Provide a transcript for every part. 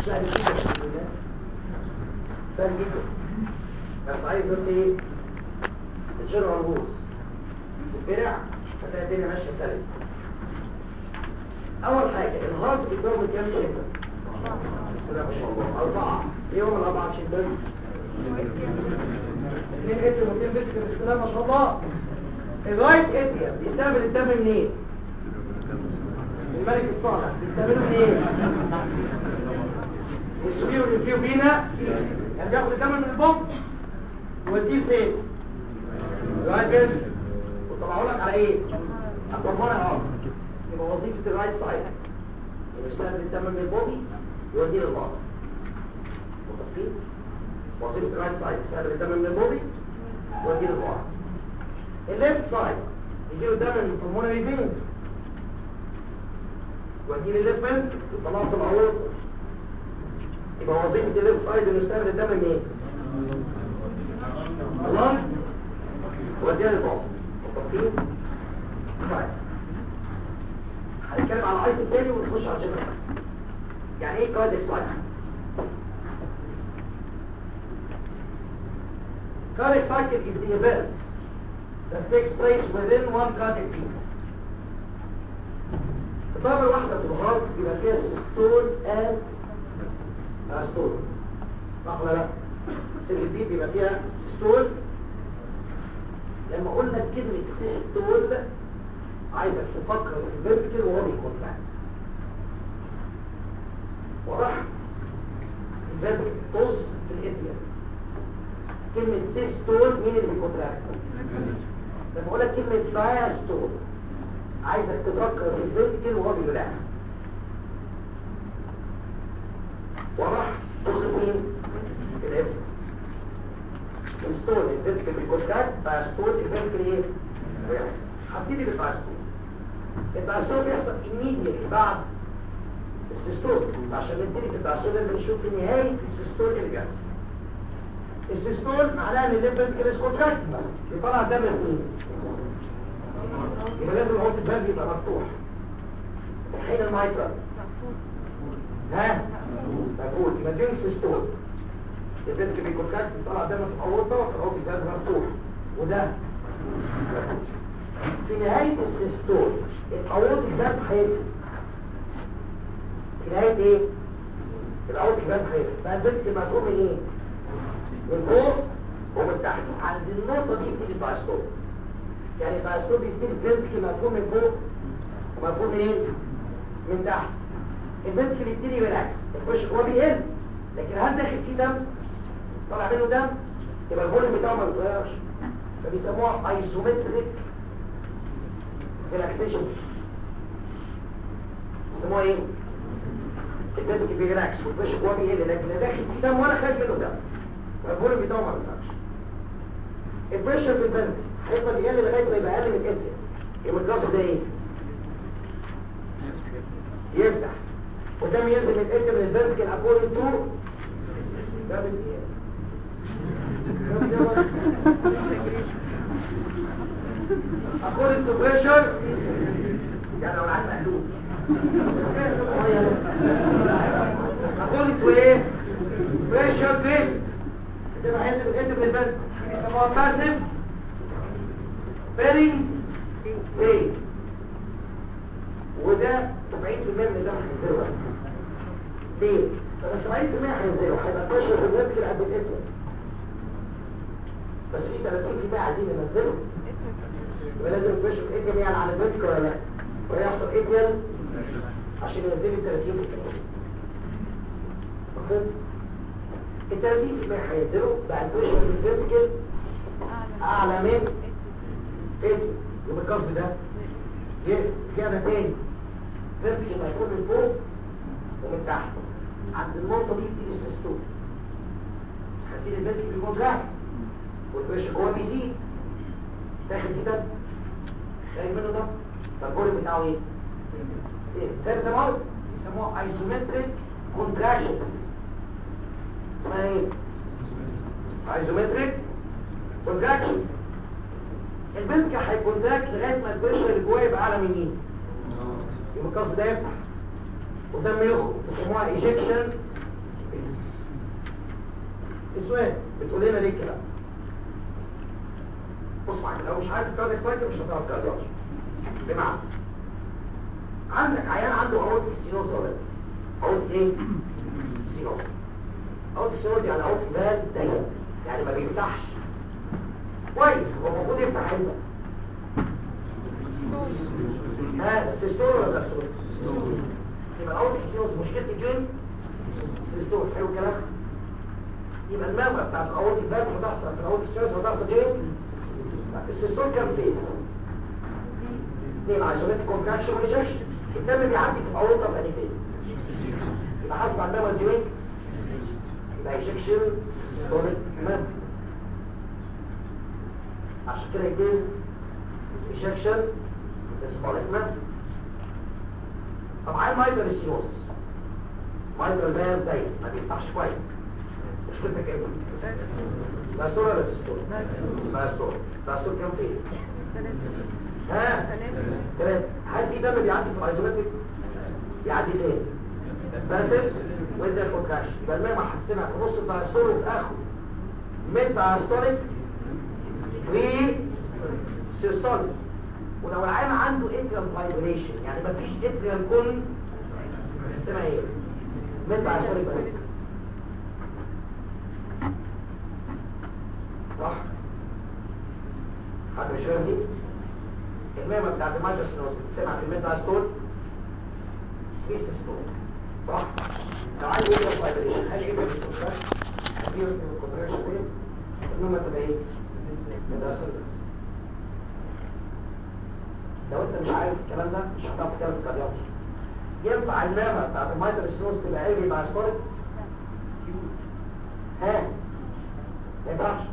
سهل جدا الحمد لله سهل جدا بس عايز بس ايه تشير على الوز تتبرع هتلاقي الدنيا ماشيه سلسه اول حاجه الهارت بيضرب كام شده بسم الله ما شاء الله اربعه ايه هم الاربعه شدات اثنين اتر واثنين فيتك بسم الله ما شاء الله الرايت اتر بيستقبل الدم منين الملك الصالح بيستقبله منين السوبيو والانفيو بينا يعني بياخد الدم من البطن يوديه فين الرايت اتر وطلعوا لك على ايه اكبر الارض يبقى وظيفه الرايت سايد يستقبل الدم من البودي يوديه للبطن متفقين وظيفه الرايت سايد يستقبل الدم من البودي يوديه للبطن الليفت سايد يجيله دم من البلمونري فينز يوديه للليفت فينز يطلعه في العروض يبقى وظيفه الليفت سايد انه يستقبل الدم من ايه اللنج يوديه للبطن متفقين طيب هنتكلم على الايتم الثاني ونخش على الجنرال يعني ايه كارديك سايكل cardiac cycle is the event that takes place within one cardiac beat الضربة الواحدة في الهارت بيبقى فيها سيستول and diastole صح ولا لا؟ السيل بي بيبقى فيها سيستول لما قلنا كلمة سيستول عايزك تفكر في الفيرتيكال وهو بيكونتراكت واضح الفيرتيكال طز في الاتيا كلمة سيستول مين اللي بيكونتراكت لما اقول لك كلمة دايستول عايزك تفكر في الفيرتيكال وهو بيريلاكس واضح طز مين في الاتيا سيستول الفيرتيكال بيكونتراكت دايستول الفيرتيكال ايه ريلاكس هبتدي بالدايستول الدايستول بيحصل immediately بعد السيستول عشان نبتدي في الدايستول لازم نشوف في نهاية السيستول اللي بيحصل السيستول معناها ان الليفت كده كونتراكت مثلا بيطلع دم من يبقى لازم عود البلب يبقى مفتوح حين المايترا ها مقبول يبقى دينج سيستول الليفت بيكونتراكت بيطلع دم في الاورطه وعود البلب مفتوح وده في نهاية السيستول العروض الباب هيقفل في نهاية ايه؟ العروض الباب هيقفل بقى البنت المفهوم من ايه؟ من فوق ومن تحت عند النقطة دي بتيجي الدايستول يعني الدايستول بيبتدي البنت مفهوم من فوق ومفهوم من ايه؟ من تحت البنت بيبتدي ريلاكس الخش هو بيقل لكن هل داخل فيه دم؟ طالع منه دم؟ يبقى الفوليوم بتاعه ما بيتغيرش فبيسموها ايزومتريك ريلاكسيشن بيسموها ايه الدم بيريلاكس والبش هو بيقل لكن اللي داخل فيه دم وانا خارج منه دم والفوليوم بتاعه ما بيتغيرش البريشر في البنك هيفضل يقل لغايه ما يبقى اقل من اتريا يبقى الجاز ده ايه يفتح والدم ينزل من اتريا من البنك الاكوردنج تو ده بالدياب according to pressure يعني لو العين مقلوب according to ايه pressure grade بتبقى حسب الانت من البنك بيسموها passive bearing phase وده 70% من الدم هينزله بس ليه؟ فده 70% هينزله هيبقى pressure في البنك قد الاتر بس في 30% عايزين ننزله يبقى لازم البريشر ايديال يعني على الفيرتيكال ولا لا ويحصل ايديال عشان ينزل ال 30% مفهوم ال 30% هينزلوا بقى البريشر في الفيرتيكال اعلى من ايديال يبقى القصد ده زياده تاني فيرتيكال هيكون من فوق ومن تحت عند النقطه دي بتيجي السيستول هتيجي الفيرتيكال بيكونتراكت والبريشر جوه بيزيد داخل كده خارج منه ضغط فالفوليوم بتاعه ايه ثابت زي ما قلت بيسموها ايزومتريك كونتراكشن اسمها ايه ايزومتريك كونتراكشن البنك هيكونتراكت لغايه ما البريشر اللي جواه يبقى اعلى من مين يبقى القصب ده يفتح والدم يخرج بيسموها ايجكشن السؤال بتقول لنا ليه الكلام بص معاك لو مش عارف الكاردياك سايكل مش هتعرف كارديولوجي بمعنى عندك عيان عنده عقد السينوز اولاد عقد ايه سينوز عقد السينوز يعني عقد فال ضيق يعني ما بيفتحش كويس هو المفروض يفتح امتى ها السيستول ولا الدستول يبقى العقد السينوز مشكلتي فين السيستول حلو الكلام يبقى الموجة بتاعت العقد الفال هتحصل في العقد السينوز هتحصل فين السيستول كام فيز اثنين عشرات كونتراكشن وريجكشن الدم بيعدي في العروضه في انهي فيز يبقى حسب على الميموري دي وين يبقى ايجكشن سيستوليك ميموري عشان كده يجيز ايجكشن سيستوليك ميموري طبعا مايتر سيروسس مايتر البيان ضيق ما بيفتحش كويس مشكلتك ايه باستور ولا سيستول باستور باستور كام فيز ها ثلاثة هل في دم بيعدي في الايزومتريك يعدي فين باسل وانزل كونتراكشن يبقى الماء هتسمع في نص الدايستول وفي اخره من دايستوليك و سيستوليك ولو العيان عنده اتريال فايبريشن يعني مفيش اتريال كون اسمها ايه من دايستوليك بس صح حد مش فاهم دي الميمة بتاعت المايكروسينوز بتسمع في الميد ستول في سيستول صح؟ لو عايز يبقى فايبريشن هل يبقى في الكونتراكشن؟ هل يبقى في الكونتراكشن فيز؟ الميمة تبقى ايه؟ ميد ستول بس لو انت مش عارف الكلام ده مش هتعرف تتكلم في الكارديولوجي ينفع الميمة بتاعت المايكروسينوز تبقى ايه دايستوليك؟ ها؟ ما ينفعش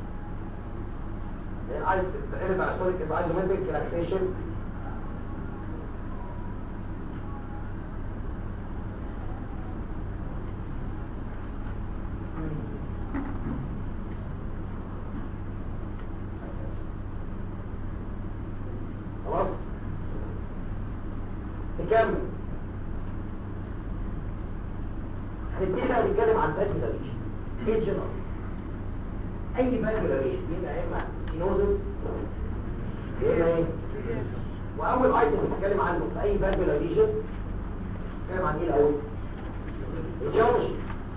the diastolic is isometric relaxation خلاص نكمل هنبتدي بقى نتكلم عن فالفولار ريجنز ايه جنرال اي فالفولار ريجن يبقى اما ستينوزس يا اما ايه واول ايتم بنتكلم عنه في اي فالفولار ريجن نتكلم عن ايه الاول الجيولوجي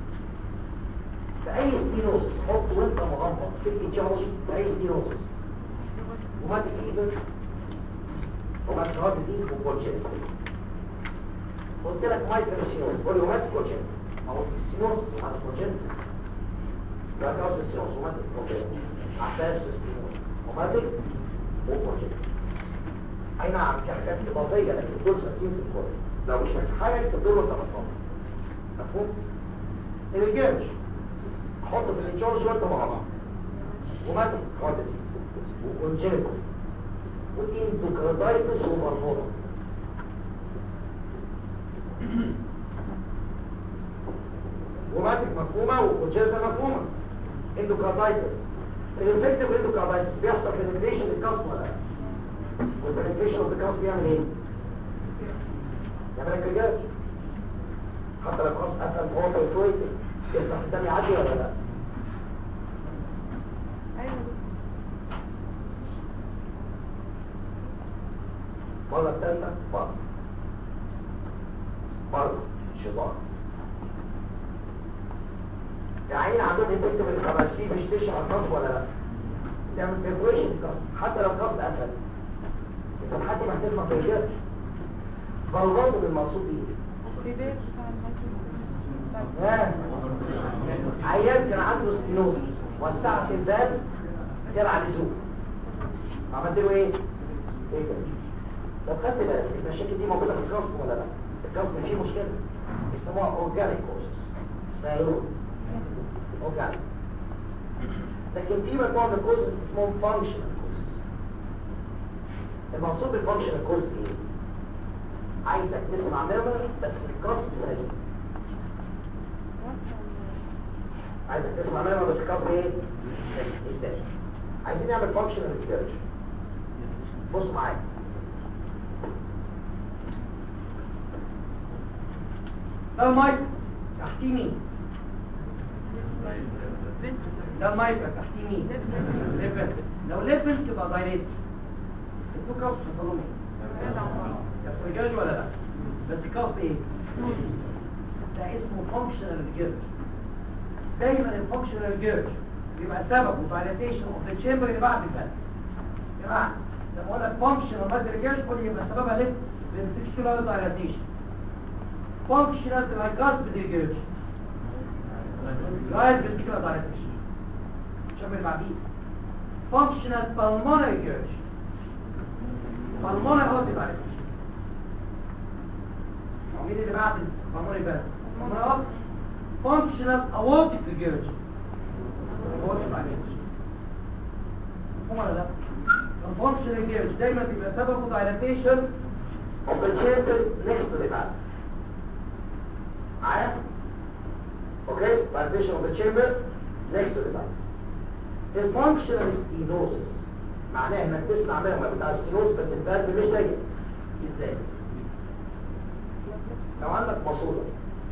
في اي ستينوزس حط وانت مغمض في الجيولوجي في اي ستينوزس وماتك فيبر وماتك هارت ديزيز وكولجين قلت لك مايكروسينوز بوليوماتيك كولجين ما هو السينوز وماتك كولجين يبقى كاوس بالسينوز وماتك كولجين عشان سيستينوز وماتك وكولجين اي نعم في حاجات اضافيه لكن دول ثابتين في الكل لو مش فاكر حاجه تدور وانت مطمن مفهوم الجيرج حط في الانشورج وانت مغمض وماتك هارت ديزيز وكونجينيتال والاندوكراتايتس والمرموطه وماتك مفهومه وكونجينيتال مفهومه اندوكراتايتس الانفكتيف اندوكراتايتس بيحصل بنتريشن للكاست ولا لا والبنتريشن اوف الكاست بيعمل ايه يعمل انكجاج حتى لو الكاست قفل فوق وفوق يسمح الدم يعدي ولا لا مرة الثالثة مرة مرة شظار يعني عندهم انفكتيف الخباسين مش تشعر القصب ولا لا تعمل بيبويشن القصب حتى لو القصب قفل انت لحد ما هتسمع بيجات بلغاته بالمقصود ايه ها عيان كان عنده ستينوزس وسعت الباب زيادة على اللزوم عملت له ايه؟ ايه ده؟ لو خدت بالك المشاكل دي موجوده في الكاسب ولا لا الكاسب فيه مشكله بيسموها اورجانيك كوزز اسمها ايه اورجانيك لكن في مجموعه من الكوزز اسمهم فانكشنال كوزز المقصود بالفانكشنال كوز ايه عايزك تسمع ميموري بس الكاسب سليم عايزك تسمع ميموري بس الكاسب ايه سليم ازاي عايزين نعمل فانكشنال ريسيرش بص معايا ده المايك تحتيه مين ده المايكرا تحتيه مين ليفل لو ليفل تبقى دايريت التو كاسب حصلهم ايه يحصل رجاج ولا لا بس كاسب ايه ده اسمه فانكشنال ريجيرج دايما الفانكشنال ريجيرج بيبقى سبب دايليتيشن اوف ذا تشامبر اللي بعد الفات يا جماعه لما اقول لك فانكشنال بعد ريجيرج قول يبقى سببها ليفت ventricular dilatation functional tricuspid regurg right ventricular dilatation شوف اللي بعديه functional pulmonary regurg pulmonary aortic dilatation مين اللي بعد pulmonary valve pulmonary aortic functional aortic regurg aortic dilatation مفهوم ولا لا الفانكشن regurg دايما بيبقى سببه dilatation of the chamber next to the valve معايا اوكي dilatation of the chamber next to the valve الفانكشنال ستينوزس معناه انك تسمع مهمه بتاع الستينوز بس الفالف مش ضيق ازاي لو عندك ماسوره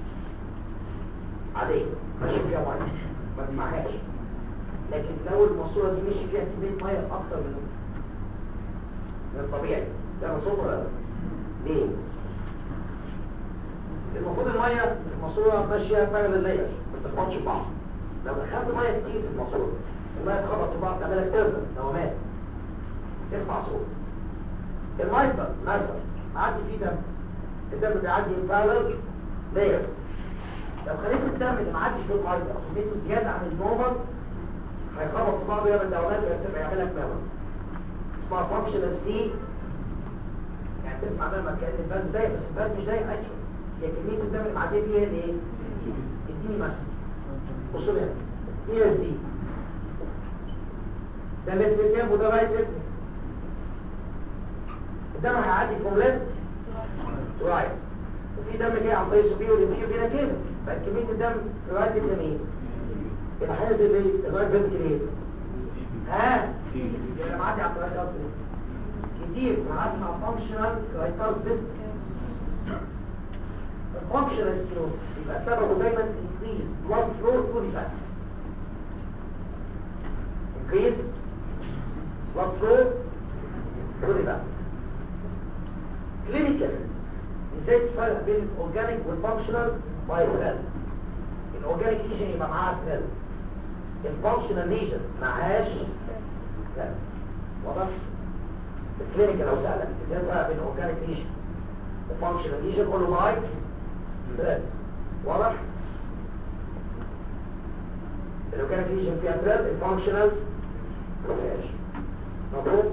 عاديه ماشي فيها ميه ما تسمعهاش لكن لو الماسوره دي مشي فيها كميه ميه اكتر من من الطبيعي ده ماسوره ولا لا ليه المفروض الميه الماسوره ماشيه فعلا اللايرز ما تخبطش في بعض لو دخلت ميه كتير في الماسوره الميه تخبط في بعض تعمل لك تربس دوامات تسمع صوت المايتر مثلا معدي فيه دم الدم بيعدي فعلا لايرز لو خليت الدم اللي معدي فيه المايتر كميته زياده عن النورمال هيخبط في بعضه يعمل دوامات ويعمل لك ميموري اسمها فانكشنال ستيل يعني تسمع لما كان البلد ضايق بس البلد مش ضايق اكشن هي كميه الدم اللي معديه فيها اللي ايه اديني مثلا بصوا لي اي اس دي ده ليفت اتيام وده رايت اتيام الدم هيعدي فروم ليفت رايت وفي دم جاي عن طريق السوبير والانفير بينا كده بقت كميه الدم في رايت اتيام ايه يبقى هينزل ايه الرايت فينتكل ايه ها يبقى معدي على الطريق الاصلي كتير انا اسمع فانكشنال كرايتاس بيت الفانكشنال ستينوز يبقى سببه دايما انكريز بلاد فلو تو ذا انكريز بلاد فلو تو ذا كلينيكال ازاي تفرق بين الاورجانيك والفانكشنال باي ثريد الاورجانيك ليجن يبقى معاها ثريد الفانكشنال ليجن معهاش ثريد واضح الكلينيكال لو سألك ازاي تفرق بين الاورجانيك ليجن والفانكشنال ليجن قول له باي ثريد واضح الاورجانيك ليجن فيها ثريد الفانكشنال ما فيهاش مفهوم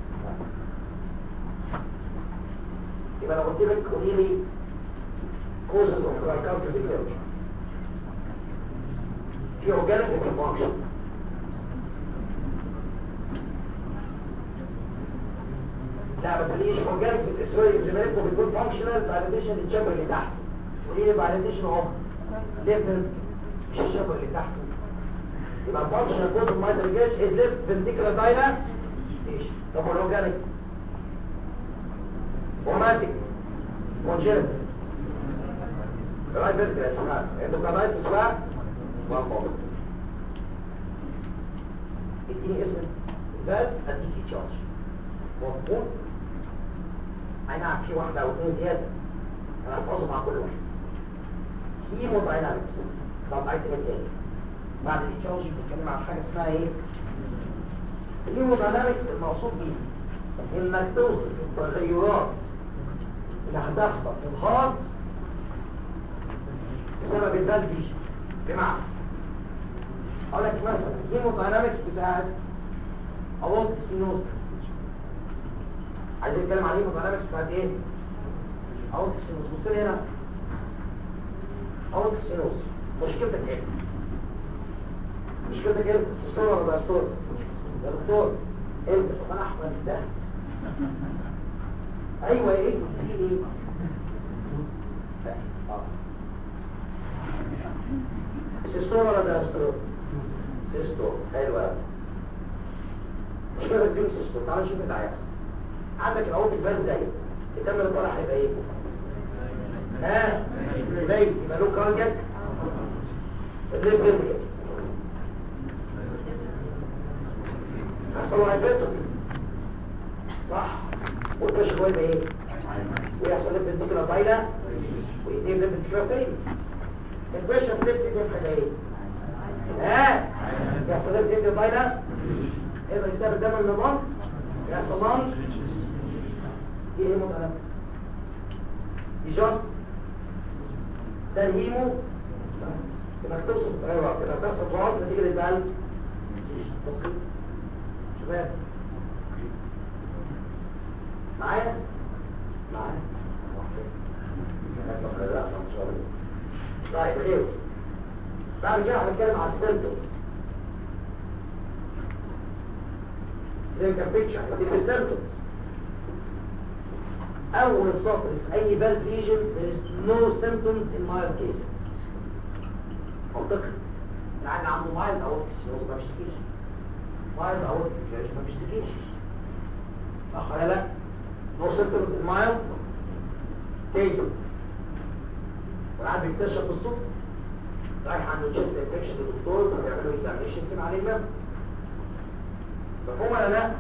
يبقى لو قلت لك قولي لي causes of glycosyl depletion في organic وفي function لا ما تقوليش organic سوري زميلكم بتقول functional validation للشابر اللي تحت قولي لي validation of left مش الشابر اللي تحت يبقى functional cause of mitral gauge is left ventricular dilation طب والاورجانيك روماتيك كونجنت رايت فيرتيكال يا سماعه اندوكاردايتس بقى والله اديني اسم الباب اديك تشارج مفهوم اي نعم في واحده او اثنين زياده انا هحفظه مع كل واحد هيموداينامكس طب ايتم التاني بعد التشارج بنتكلم عن حاجه اسمها ايه الهيموداينامكس المقصود بيه انك توصف التغيرات اللي هتحصل في الهارت بسبب الفالفيشن بمعنى اقول لك مثلا الهيموداينامكس بتاعت اورتيك سينوس عايز اتكلم عن الهيموداينامكس بتاعت ايه اورتيك سينوس بص لي هنا اورتيك سينوس مشكلتك ايه مشكلتك ايه سيستول ولا دايستول يا دكتور انت طب انا احمد ده ايوه ايه في ايه اه سيستول ولا دايستول سيستول حلو قوي مش كده تجيب سيستول تعال نشوف اللي هيحصل عندك العود البال ضيق الدم اللي طالع هيبقى ايه ها ضيق يبقى له كاردياك الليف فينتكل دايلة وايدين بالفنتيكولار فين البريشر في ليفت ايدين حاجه ايه ها يحصل ليفت ايدين دايلة يقدر يستقبل دم من النظام يحصل لانج دي هيمو تنفس دي جاست ده الهيمو انك توصل ايوه كده تحصل ضغط نتيجه للقلب شباب معايا معايا لا ان شاء الله طيب غير بعد كده هنتكلم على السيمبتومز ده كان بيكتشر دي السيمبتومز اول سطر في اي valve lesion there is no symptoms in mild cases منطقي يعني عنده mild aortic stenosis ما بيشتكيش mild aortic stenosis ما بيشتكيش صح ولا لا no symptoms in mild cases والعيال بيكتشف بالصدفه رايح عنده chest infection للدكتور فبيعملوا examination يسمع عليه المام مفهوم ولا لا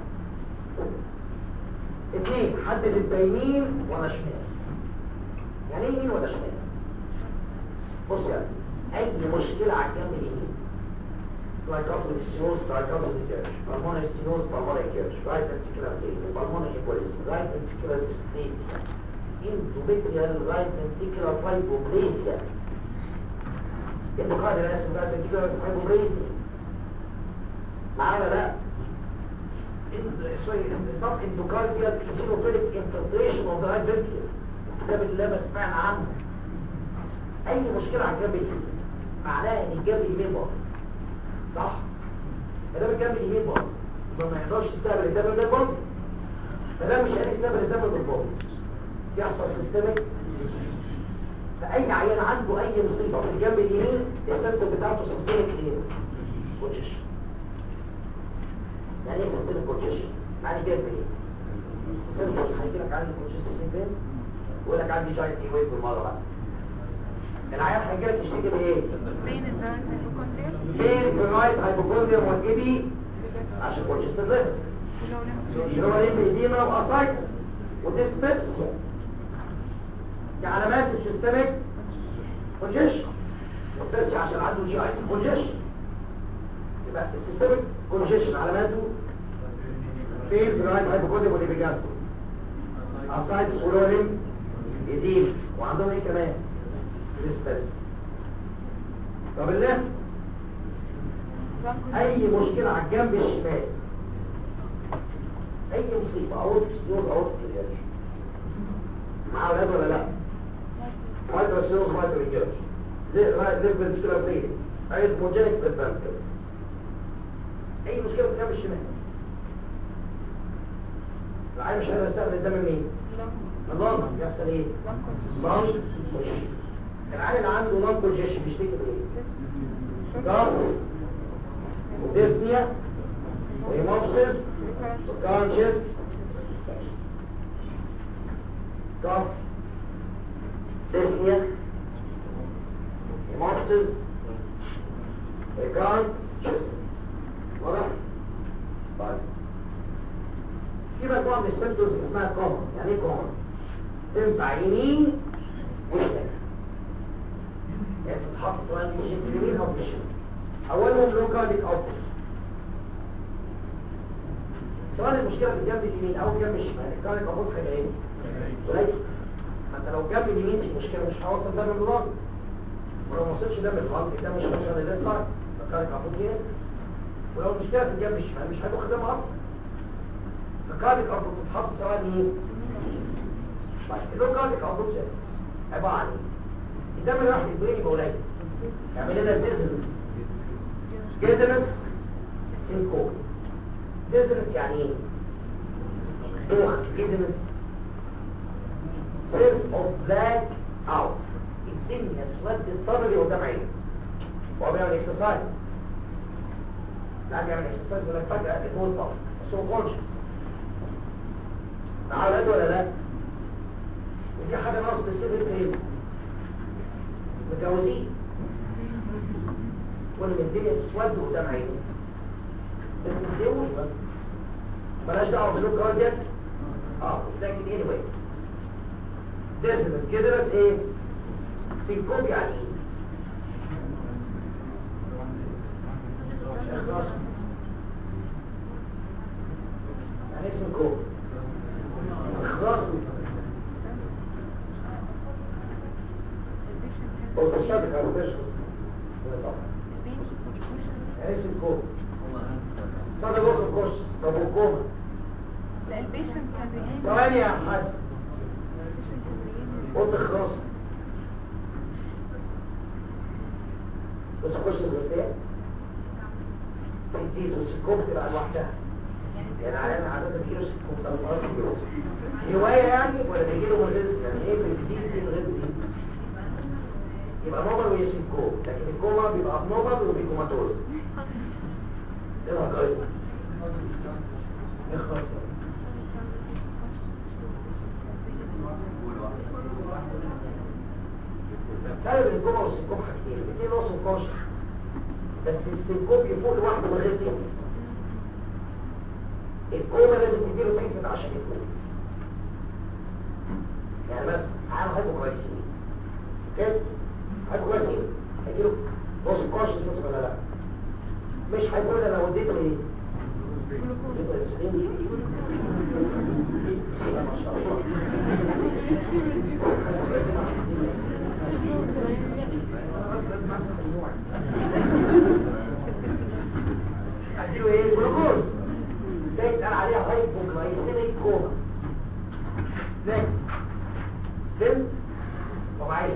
اثنين حدد انت يمين ولا شمال يعني ايه يمين ولا شمال بص يا اي مشكلة على الجنب اليمين ترايكاسميك ستينوز ترايكاسميك كيرش بالمونري ستينوز بالمونري كيرش رايت فنتريكولار فيلير بالمونري امبوليزم رايت فنتريكولار ديسبليسيا اندوميتريال رايت فنتريكولار فايبروبليسيا اندوكارديال اسم رايت فنتريكولار فايبروبليسيا معانا لا sorry some endocardial eosinophilic infiltration of the right ventricle الكتاب اللي ما سمعنا عنه اي مشكلة على الجنب اليمين معناها ان الجنب اليمين باظ صح ما دام الجنب اليمين باظ يبقى ما يقدرش يستقبل الدم من البطن ما دام مش قادر يستقبل الدم من البطن يحصل سيستمك فاي عيان عنده اي مصيبه في الجنب اليمين السيمتوم بتاعته سيستمك ايه كونجيشن يعني ايه سيستمك كونجيشن يعني جاي منين سيمتومز هيجي لك عندي كونجيشن بينز ويقول لك عندي جاينت اي ويف بالمره بقى العيان هيجي لك يشتكي بايه بين الدرايف هيبوكوندريا بين برايت هايبوكوندريا والايبي عشان كونجيشن ليفل اللي هو ايديما واسايتس وديسبيبسيا دي علامات السيستميك كونجيشن ديسبيبسيا عشان عنده جي اي كونجيشن يبقى السيستميك كونجيشن علاماته فين برايت هايبوكوندريا والابيجاستو اسايتس ولولين ايديما وعندهم ايه كمان ديسبيبسيا طب الليفت اي مشكلة على الجنب الشمال اي مصيبة اورتك سيوز اورتك رياج مع اولاد ولا لا مايترا سيوز مايترا رياج ليه فنتيكولار فين اي موجينيك بالفنتيكولار اي مشكلة في الجنب الشمال العين مش قادر يستقبل الدم منين اللنج بيحصل ايه لنج العين اللي عنده لنج كونجيشن بيشتكي بايه ضغط وديسنيا وهيموبسيس وكونشس ضغط ديسنيا هيموبسيس وكونشس واضح؟ طيب في مجموعة من السيمتومز اسمها كومن يعني ايه كومن؟ تنفع يمين وشمال يعني تتحط سواء يمين في اليمين او في الشمال اولهم لو كارديك اوتبوت سواء المشكله في الجنب اليمين او الجنب الشمال الكارديك اوتبوت هيبقى ايه قليل ما انت لو الجنب اليمين في مشكله مش هوصل دم للرجل ولو ما وصلش دم للرجل الدم مش هيوصل للليفت سايد الكارديك اوتبوت هنا ولو المشكله في الجنب الشمال مش هيضخ دم اصلا الكارديك اوتبوت تتحط سواء يمين طيب اللو كارديك اوتبوت سيرفيس عباره عن ايه الدم اللي راح للبرين يبقى قليل يعمل لنا ديزنس جدرس سينكو ديزنس يعني ايه دوخ جدرس سيلز اوف بلاك اوت الدنيا اسود تصرري قدام عينك وهو بيعمل اكسرسايز لا بيعمل اكسرسايز يقول لك فجأة النور طلع بس هو كونشس تعال ولا لا ودي حاجة ناقص بالسيفل ايه متجوزين كل ما الدنيا تسود قدام عينه بس ما تديهوش بقى مالهاش دعوه باللوك كاردياك اه لكن اني واي ديزنس كده بس ايه سينكوب يعني ايه اخلاص يعني ايه سينكوب اخلاص هو تشابك او تشخص طبعا يعني ايه سينكوب صدى جوز الكوش طب والكوما ثواني يا حاج قلت خلاص بس خش الغسيل تنسيز والسكوب تبقى لوحدها يعني عادة عادة بيجيله سكوب ده الأرض هواية يعني ولا بيجيله من غير يعني ايه بالديزيز دي من غير ديزيز يبقى نوبل ويسكوب لكن الكوما بيبقى نوبل وبيكوماتوز ايه ده كويس يخلص فرق بين الكوما والسنكوب حاجتين الاثنين هو سنكوش بس السنكوب يفوق لوحده من غير تريتمنت الكوما لازم تديله تريتمنت عشان يفوق يعني بس انا هايبو كويسين كده هايبو كويسين هيجيله نص كونشسنس ولا لا مش هيقول انا وديته ايه اديته انسولين بسم الله ما شاء الله لازم احسب النوع اديله ايه جلوكوز ده يتقال عليها هايبوغلايسيميك كوما ليه فهمت طبيعيه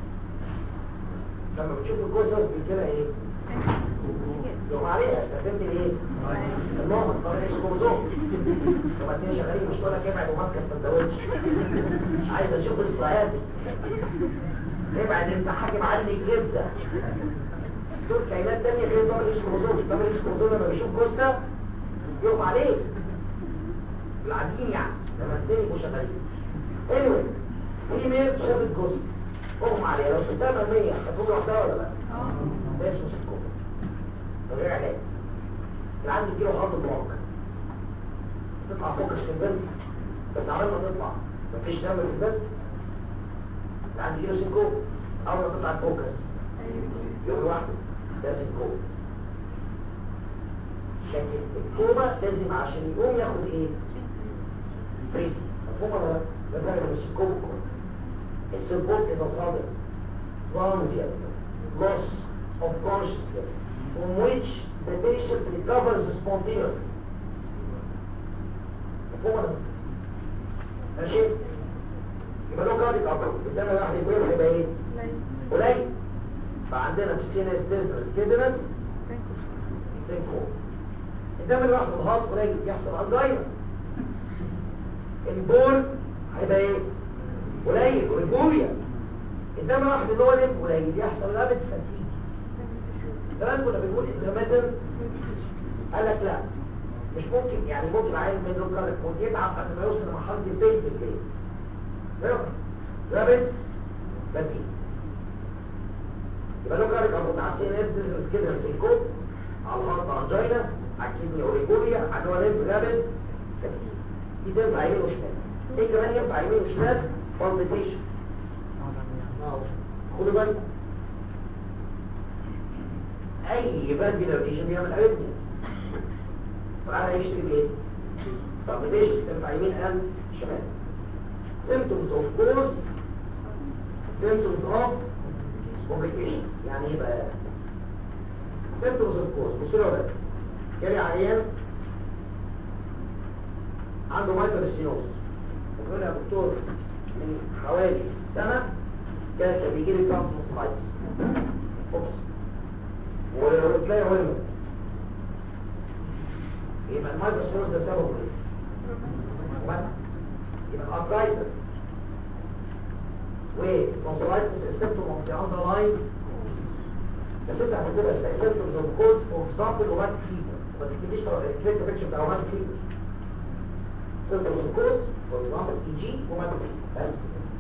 لما بتشوف الجثث بيجيلها ايه يقوم عليها انت فهمت ايه النوع طب ايش كروموزوم طب اتنين شغالين مش تقول لك ابعد وماسكه السندوتش عايز اشوف الصياد ابعد انت حاكم عني الكبده دول كائنات تانية غير دور ايش كروموزوم دور ايش كروموزوم لما بيشوف جثه يقوم عليه العاديين يعني لما التاني يبقوا شغالين anyway في ميل شافت جثه اغمى عليها لو سبتها مرميه هتقوم لوحدها ولا لا؟ ده اسمه سكوب غير علاج العيال بتجيله حرب بلوك تطلع فوكس في البلد بس عمال ما تطلع مفيش دم في البلد العيال بيجيله سكوب اول ما تطلع الفوكس يوم لوحده ده سكوب لكن الكوما لازم عشان يقوم ياخد ايه؟ بريد مفهوم ولا لا؟ ده فرق بين السكوب والكوما السكوب اذا صادق transient loss of consciousness from which the patient recovers spontaneously. مفهوم ولا لا؟ ماشي؟ يبقى له كارد ابروف قدام الواحد يقول هيبقى ايه؟ قليل فعندنا في السي ان اس ديزنس كيدنس سينكو قدام الواحد الهارت قليل يحصل انجاينا البول هيبقى ايه؟ قليل والجوريا قدام الواحد اللي هو لب قليل يحصل رابط فتيج زمان كنا بنقول انترميتنت قال لك لا مش ممكن يعني ممكن عين من له كارك موت يتعب قبل ما يوصل لمرحله البيت بالليل رابط فتيج يبقى له كارك موت على السي ان اس بزنس كده سيكوب على الهارت انجينا على الكدني اوريجوريا على اللي هو لب رابط فتيج دي تنفع يمين وشمال ايه كمان ينفع يمين وشمال بالبيتيشن خدوا بالكم اي فالفيلر ليشن بيعمل اريثميا تعالى يشتري بايه بالبيتيشن تنفع يمين قلب شمال symptoms of cause symptoms of complications يعني ايه بقى symptoms of cause بصوا لي جالي عيان عنده مايتر سينوز وقال يا دكتور من حوالي سنة كان بيجي لي كام سلايدز اوبس وتلاقي علمة يبقى المايتر سينوز ده سببه ايه؟ ومن؟ يبقى الارترايتس والتونسلايتس السيمتوم اوف ذا اندرلاين بس انت هتكتبها ازاي سيمتومز اوف كوز فور اكزامبل روماتيك فيفر ما تكتبليش الكلينيكال بيكتشر بتاع روماتيك فيفر symptoms of cause for example EG rheumatic بس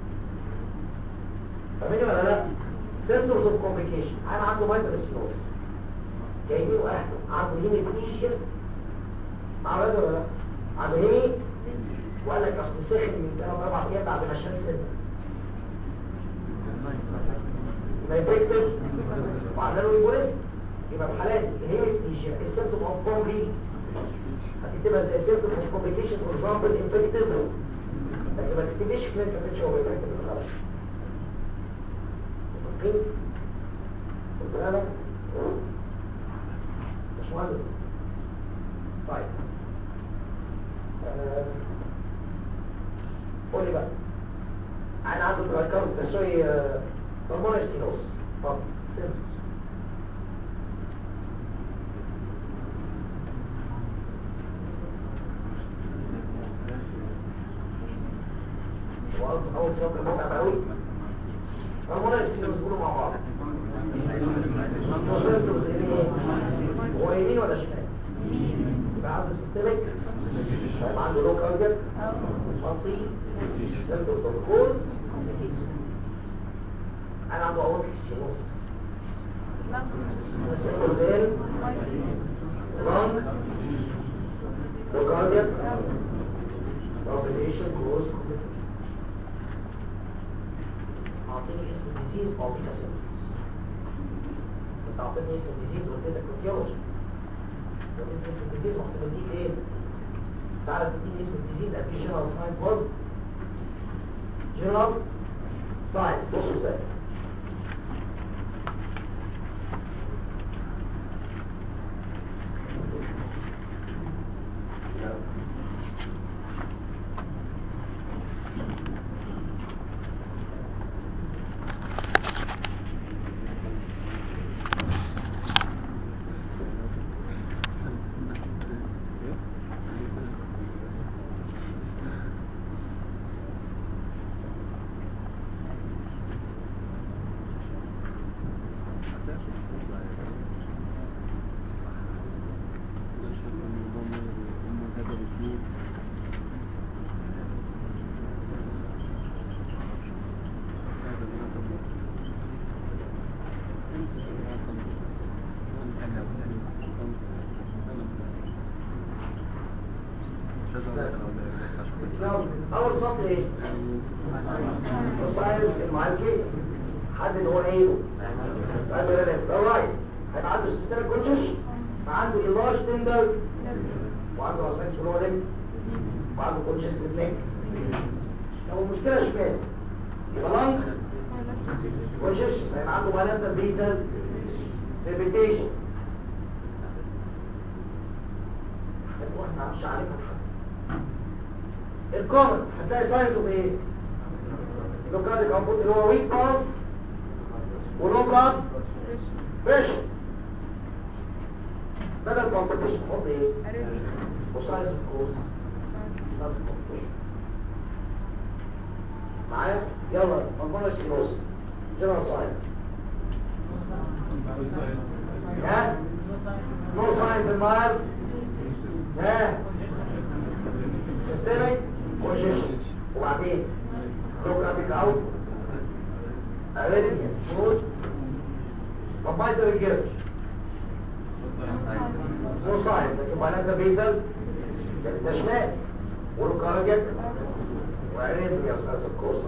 فاهمين ولا لا symptoms of complication انا عنده مايتر سينوز جايبينه اهله عنده هيميبليشيا مع ولا ولا لا عنده هيمي وقال لك اصل سخن من ثلاث اربع ايام بعد ما شال سنه يبقى افكتيف وعمل له ايبوليزم يبقى في حالات الهيمتيجيا السيمتوم اوف كومبلي هتكتبها زي سيمتوم اوف كومبليكيشن فور اكزامبل انفكتيف لكن ما تكتبش كلينيكال بيكتشر هو يبقى كده خلاص متفقين؟ خد بالك باشمهندس طيب آه، قول لي بقى انا عنده ترايكاست سوري هرمون ستينوز اتفضل سيمتومز وأصل أول سطر متعب قوي هرمون ستينوز قولوا مع بعض وصلتوا زي ايه هو يمين ولا شمال يبقى عنده سيستمك يبقى عنده لو كاردياك منطقي سنتر توركوز انا عنده اورتيك سينوز سنتر زين لانج لو كاردياك palpitation close اعطيني اسم الديزيز واعطيك سيمبتومز انت اعطيتني اسم الديزيز وقلت لك كارديولوجي وقلت اسم الديزيز رحت بديك ايه تعرف تديني اسم الديزيز ادي جنرال ساينس برضه جنرال ساينس بصوا ازاي يلا اول سطر ايه ساينس المعالج كيس حد ان هو ايه قال له لا ده رايت هيبقى عنده سيستم كونشس عنده ايلاج تندر وعنده اساينس اللي هو لم وعنده كونشس نيك لو المشكله شمال يبقى لانج كونشس هيبقى عنده بالانتا بيزل ليميتيشن واحد ما عرفش عارفها الكومن هتلاقي ساينس اوف ايه لوكاليك اوتبوت اللي هو ويك باس ولو بلاد بريشر بدل كومبيتيشن حط ايه وساينس اوف كورس معايا يلا هرمون السيروس جنرال ساينس ها نو ساينس المايل ها سيستمك كونجيشن وبعدين لوكاتيك اوت اريثميا شروط طب ما يقدر يجيبش نو ساينس لكن معناتها بيزل ده شمال ولوكاريك واريثميا استاذ الكورس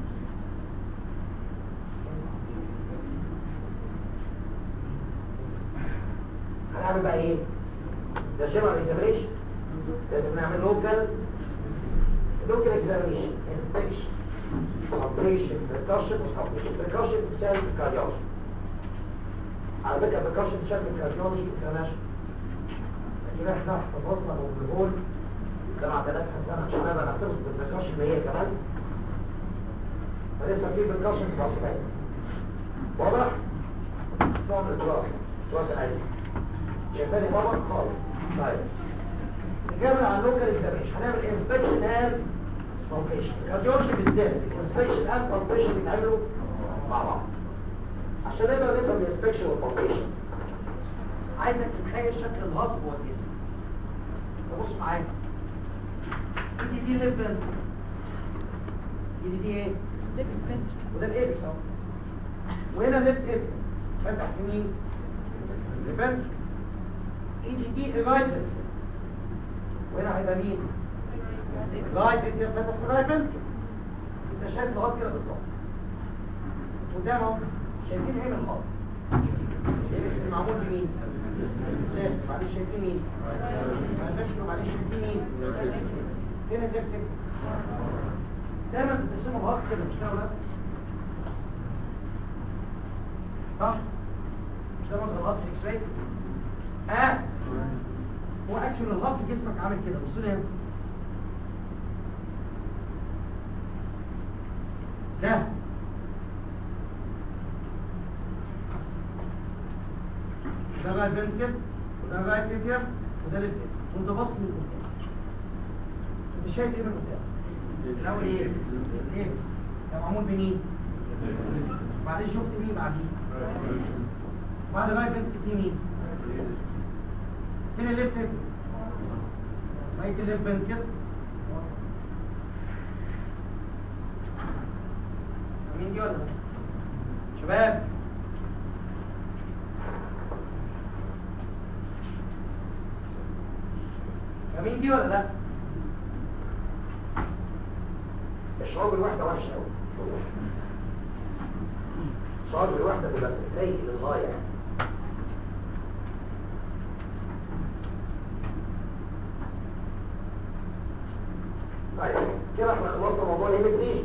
هنعمل بقى ايه ده جنرال اكزامينيشن لازم نعمل لوكال لوكال اكزامينيشن انسبكشن اوبريشن بريكوشن مش اوبريشن بريكوشن تساوي الكارديولوجي على فكره بريكوشن تساوي الكارديولوجي انترناشونال لكن احنا احتفظنا بالجهول سبعة آلاف سنة عشان نقدر نحتفظ بالبريكوشن اللي هي كمان فلسه في بريكوشن في العصبية واضح؟ نوع من الدراسة دراسة علمية شايفاني بابا خالص طيب نكمل على اللوكال اكزامينشن هنعمل انسبكشن اند بالبيشن الكارديولوجي بالذات الانسبكشن اند بالبيشن بيتعملوا مع بعض عشان نقدر نفهم الانسبكشن والبالبيشن عايزك تتخيل شكل الهضم جوه الجسم بص معايا ايدي دي ليف ايدي دي ايه؟ وده الايبكس اهو وهنا ليفت ايبكس فتح في مين؟ ليفنت ايدي دي رايت وهنا هيبقى مين رايت انت فتح في رايت انت شايف لغايه كده بالظبط قدامه شايفين ايه من الخط الايبكس المعمول بمين ليفت معلش شايفين مين معلش معلش شايفين مين فين الليفت دايما بترسموا الخط كده مش كده ولا صح مش ده منظر الخط في الاكس راي اه هو اكشن الغط في جسمك عامل كده بصوا لي هنا ده ده بقى البنكل وده بقى الكتير وده الابتر وانت باص من قدام انت شايف ايه من قدام الاول ايه الاكس ده معمول بمين بعدين شفت مين بعدين بعد بقى البنكل في مين فين الليفت هيد بقيت الليفت بنكل مين دي ولا لا؟ شباب مين دي ولا لا الشعور بالوحدة وحش قوي الشعور بالوحدة بيبقى سيء للغاية طيب كده احنا خلصنا موضوع الهيمتريشن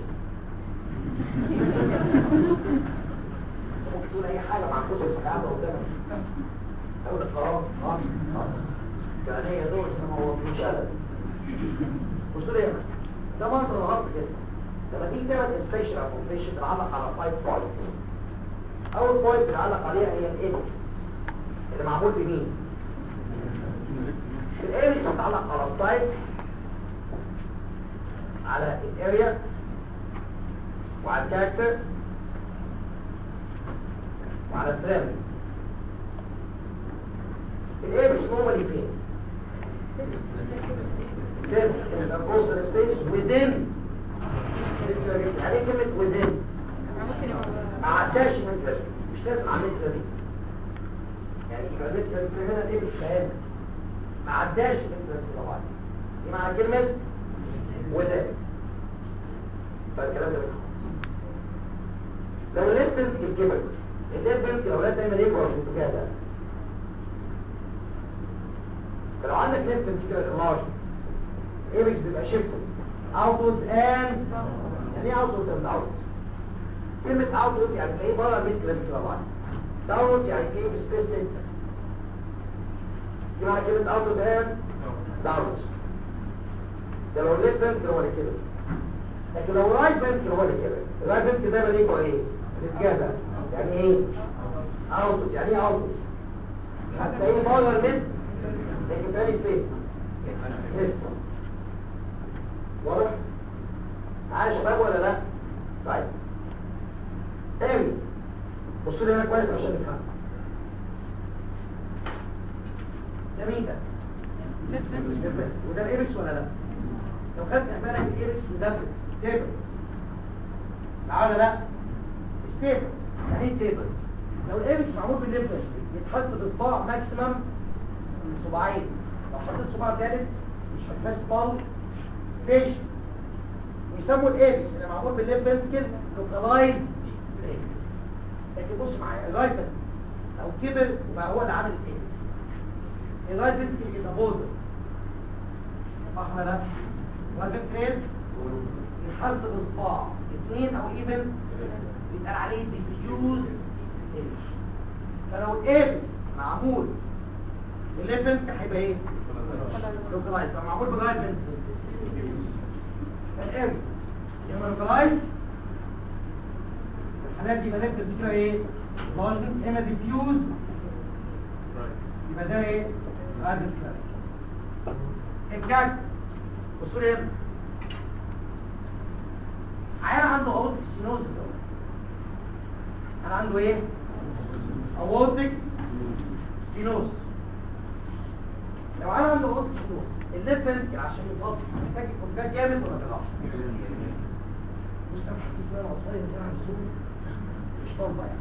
ممكن تقول اي حاجة مع قصص قاعدة قدامك اقول لك خلاص خلاص خلاص يعني هي دول سماوات مشالة بصوا لي هنا ده منظر الغرب جسمك لما تيجي تعمل انسبكشن او كومبليشن بنعلق على 5 بوينتس اول بوينت بنعلق عليها هي الايبكس اللي معمول بمين الايبكس بتعلق على السايد على الاريا وعلى الكاركتر وعلى الترم الايبكس نورمالي فين كده الابروس سبيس within يعني كلمة within ممكن يبقى ما عداش متر مش لازم على متر دي يعني يبقى متر هنا الايبكس كهنا ما عداش متر دي طبعا دي معنى كلمة within فالكلام ده بيخلص لو الليف بنت الكبر الليف بنت الاولاد دايما يكبر في الاتجاه ده فلو عندك ليف بنت كده انلارج ايبكس بيبقى شيفت outwards and يعني ايه outwards and downwards كلمة outwards يعني تلاقيه بره ال 100 كيلومتر طبعا downwards يعني تلاقيه في سبيس سنتر دي معنى كلمة outwards and downwards ده لو الليف بنت هو اللي كده لكن لو رايت بنت هو اللي كده الرايت بنت دايما يبقى ايه الاتجاه ده يعني ايه outwards يعني ايه outwards هتلاقيه بره ال 100 لكن تاني سبيس واضح معايا يا شباب ولا لا طيب تاني بصوا لي هنا كويس عشان نفهم ده مين ده وده الايبكس ولا لا لو خدت بالك الايبكس مدبب تيبل معاه ولا لا ستيبل يعني ايه تيبل لو الايبكس معمول بالليفل يتحس بصباع ماكسيمم صباعين لو حطيت صباع ثالث مش هتحس بال فيشنز ويسموا الايبكس اللي معمول بالليف فنتكل لوكالايزد لكن بص معايا الرايت فنتكل لو كبر وبقى هو اللي عامل الايبكس الرايت فنتكل از ابوزر صح ولا لا؟ الرايت فنتكل از يتحس بصباع اثنين او ايفن بيتقال عليه ديفيوز ايبكس فلو الايبكس معمول بالليف فنتكل هيبقى ايه؟ لوكالايزد لو معمول بالرايت فنتكل الاري لما لوكالايز الحالات دي بنبدا تجيبها ايه لارجمنت اما ديفيوز يبقى ده ايه غالب الكارت بصوا لي هنا عيان عنده اورتيك سينوزس انا عنده ايه اورتيك ستينوزس لو انا عنده اورتيك سينوزس الليفل عشان يفضل محتاج يكون ده جامد ولا بالراحه مش انا حاسس ان انا اصلي مثلا عن الزوم مش طالبه يعني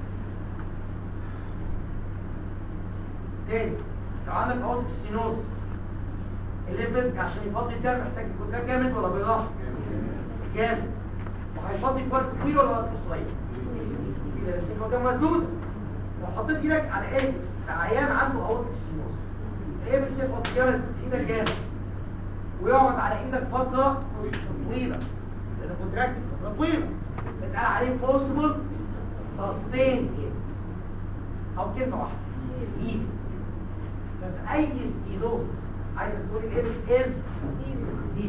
تاني لو عندك اورتيك سينوز الليفل عشان يفضي الدم محتاج يكون ده جامد ولا بالراحه جامد وهيفضي في وقت طويل ولا وقت قصير السينوكام مسدوده لو حطيت ايدك على ايبكس عيان عنده اورتيك سينوس الايبكس يخبط جامد في ايدك جامد ويقعد على ايدك فتره طويله لان كونتراكتد فتره طويله بيتقال عليه بوسيبل سستين ايبكس او كلمه واحده ايد ففي اي ستيلوسس عايزك تقول الايبكس از ايد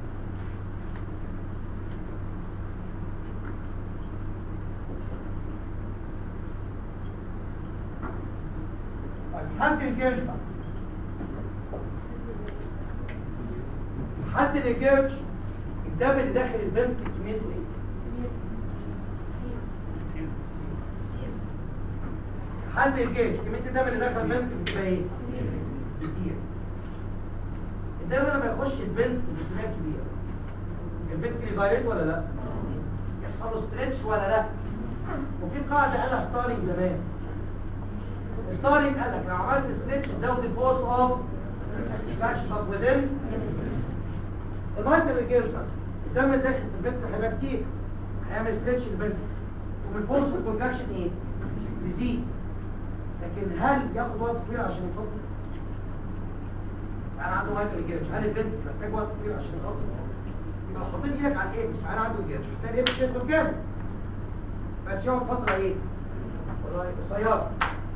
طيب حد الجيرش بقى حد الجيرش الدم اللي داخل البنت كميته ايه حد الجيش كمية الدم اللي داخل البنت بتبقى ايه كتير الدم لما يخش البنت بكميات كبيرة البنت دي دايريت ولا لا يحصل له ستريتش ولا لا وفي قاعدة قالها ستارينج زمان ستارينج قال لك لو عملت ستريتش تزود الفورس اوف فلاش طب ودن المايكل الجيرش مثلا الدم اللي داخل في البنت هيبقى كتير هيعمل ستريتش للبنت ومن الفورس والكونتراكشن ايه يزيد لكن هل ياخد وقت طويل عشان يفضل انا عنده مايكل جيرش هل البنت محتاج وقت طويل عشان يفضل يبقى لو حطيت ايدك على الايبس انا عنده جيرش هتلاقي الايبس يدخل جامد بس يقعد فتره ايه قصيره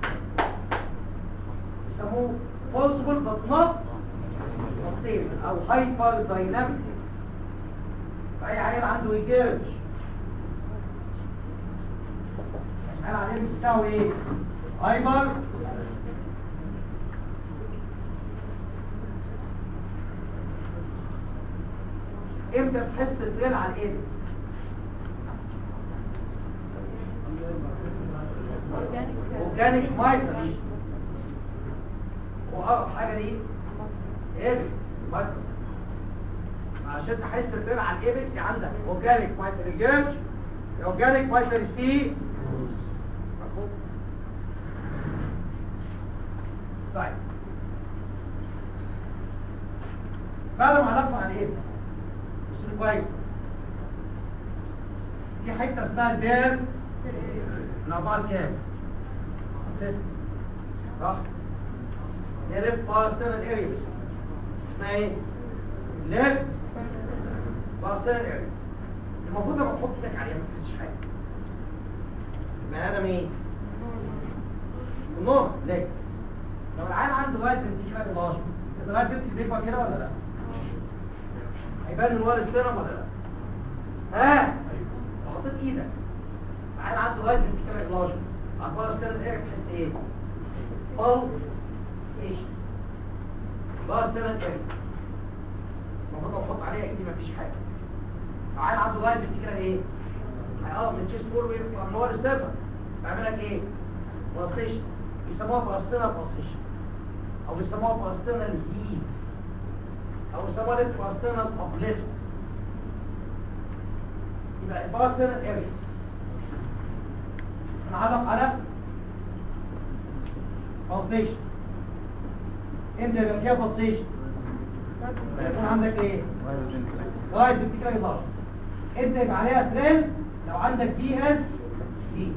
يسموه possible but not sustainable او hyper dynamic فاي عيال عنده جيرش قال عليه الاسم بتاعه ايه هايبر امتى تحس التريل على الايبس اورجانيك مايتر واقرب حاجه ليه ايبس مايتر عشان تحس التريل على الايبس عندك اورجانيك مايتر جيرش اورجانيك مايتر سي مفهوم طيب بعد ما عرفنا عن الايبس مش كويس في حته اسمها البير الاربعه كام ست صح هي ليفت باسترنال اريا بس اسمها ايه ليفت باسترنال اريا المفروض لما تحط ايدك عليها ما تحسش حاجه بني ادم ايه النور ليه لو العيال عنده واد بنت كده بالناشر الواد بنت بيكبر كده ولا لا هيبان من ورا السيرم ولا لا ها لو حطيت ايدك العيال عنده واد بنت كده بالناشر على ورا السيرم ايه تحس ايه او ستيشنز ورا السيرم ايه المفروض لو احط عليها ايدي مفيش حاجه لو عيل عنده واد بنت كده ايه هيقرب من تشيست وول ويطلع من ورا السيرم يعمل لك ايه بلاسيشن بيسموها باستنا بلاسيشن او بيسموها باستنا الهيز او بيسموها ليفت باستنا ابليفت يبقى الباستنا اريا نعلق على بلاسيشن امتى يبقى فيها بلاسيشن يكون عندك ايه وايد بنت كده 11 امتى يبقى عليها تريل لو عندك بي اس دي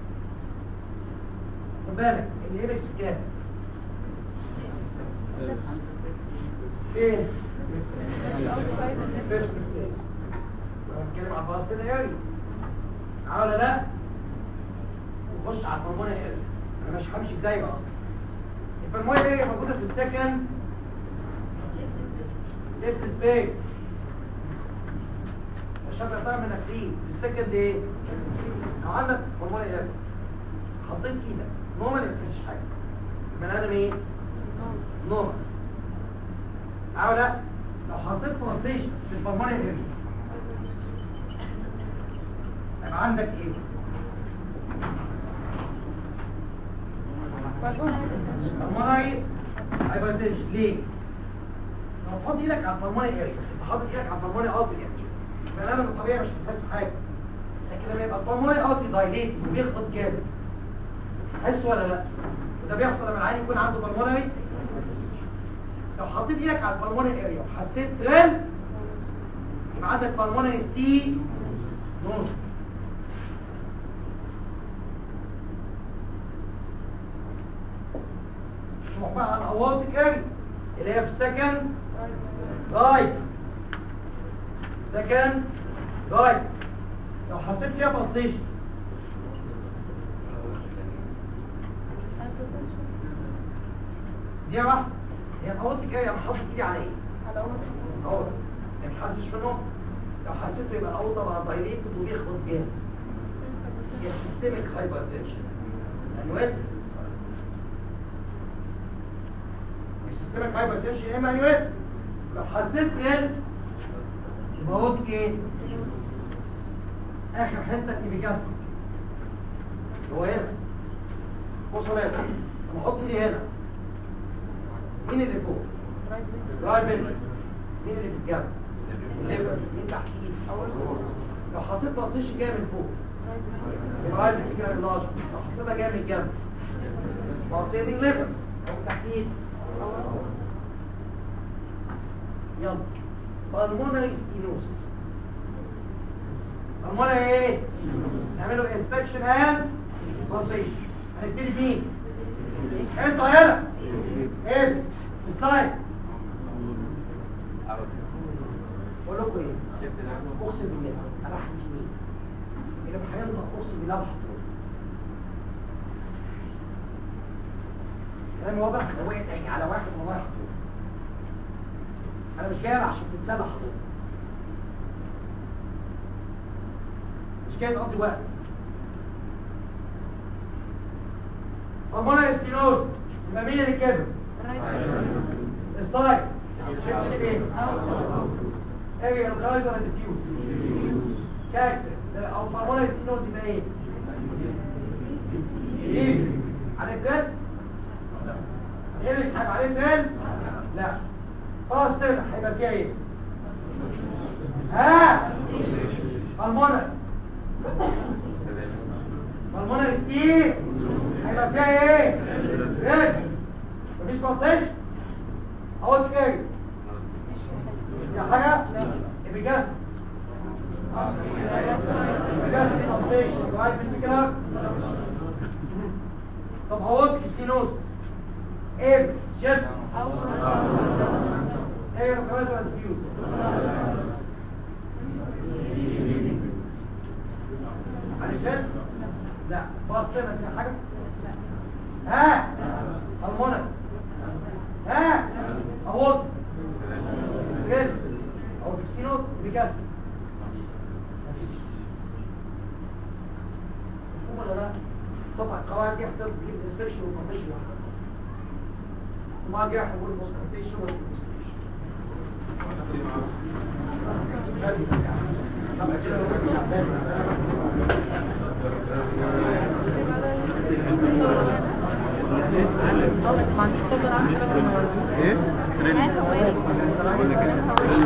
خد بالك الايبكس بكام فين بيبس سبيس لو بنتكلم على الباستين اريا تعالى لا نخش على الهرمون اريا انا مش همشي ازاي بقى اصلا الهرمون اريا موجوده في السكند ليفت سبيس الشبكه طالع منك دي في السكند ايه لو عندك هرمون اريا حطيت ايدك نورمال ما تحسش حاجه البني ادم ايه نورمال او لا لو حصلت ترانزيشن في الفرمانه اريا يبقى عندك ايه فرمانه هايبرتنشن ليه لو تحط ايدك على الفرمانه اريا انت حاطط ايدك على الفرمانه ارتري البني ادم الطبيعي مش هتحس حاجه لكن لما يبقى الفرمانه ارتري دايليت وبيخبط جامد تحس ولا لا وده بيحصل لما العين يكون عنده بالمونري لو حطيت ايدك على البلمونري اريا وحسيت تريل يبقى عندك بالمونري ستي نوز تروح بقى على الاورتيك اري اللي هي في السكند رايت سكند رايت لو حسيت فيها بالسيشن دي واحده هي الاورتيك اري انا حاطط ايدي على ايه على أول اهو ما تحسش منهم لو حسيته يبقى الاوضه بقى دايليتد وبيخبط جامد هي سيستميك هايبرتنشن انويز سيستميك هايبرتنشن يا اما انويز لو حسيت كده يبقى هو ايه اخر حته ايبيجاستيك هو هنا بصوا هنا انا احط ايدي هنا مين اللي فوق رايت مين مين اللي في الجنب الليفر مين تحت ايدي لو حسيت بصيش جاي من فوق يبقى رايت مين كده اللارج لو حسيتها جايه من الجنب بصيت الليفر او تحت ايدي يلا pulmonary stenosis pulmonary ايه نعمله inspection and palpation هنبتدي مين انتوا هنا ايه سلايد بقول لكم ايه اقسم بالله انا راح يمين اللي هينطق اقسم بالله راح كلام واضح هو يعني على واحد والله حضور انا مش جاي عشان تتسلى حضور مش جاي تقضي وقت هرمونال ستينوز يبقى مين اللي كده السلايد شفت ايه ايه الكايزر ديفيوز كاركتر او هرمونال ستينوز يبقى ايه ايه على الدل ايه مش هيبقى عليه الدل لا خلاص طلع هيبقى فيها ايه ها هرمونال هرمونال ستيل هيبقى فيها ايه ريد مفيش بصيش اقول كده يا حاجه ابيجاست ابيجاست بصيش واحد من كده طب هوتك السينوس ايه شد ايه كمان الفيوز علشان لا باص لنا في حاجه ها هرمونال ها اهوت كده او تكسينوت بيجاست ولا لا طبعا القواعد دي هتبقى تجيب انسبكشن وكونديشن وما جاء حقول البوستيشن والانفستيشن طبعا ما عنديش طبعا ايه؟ بقول لك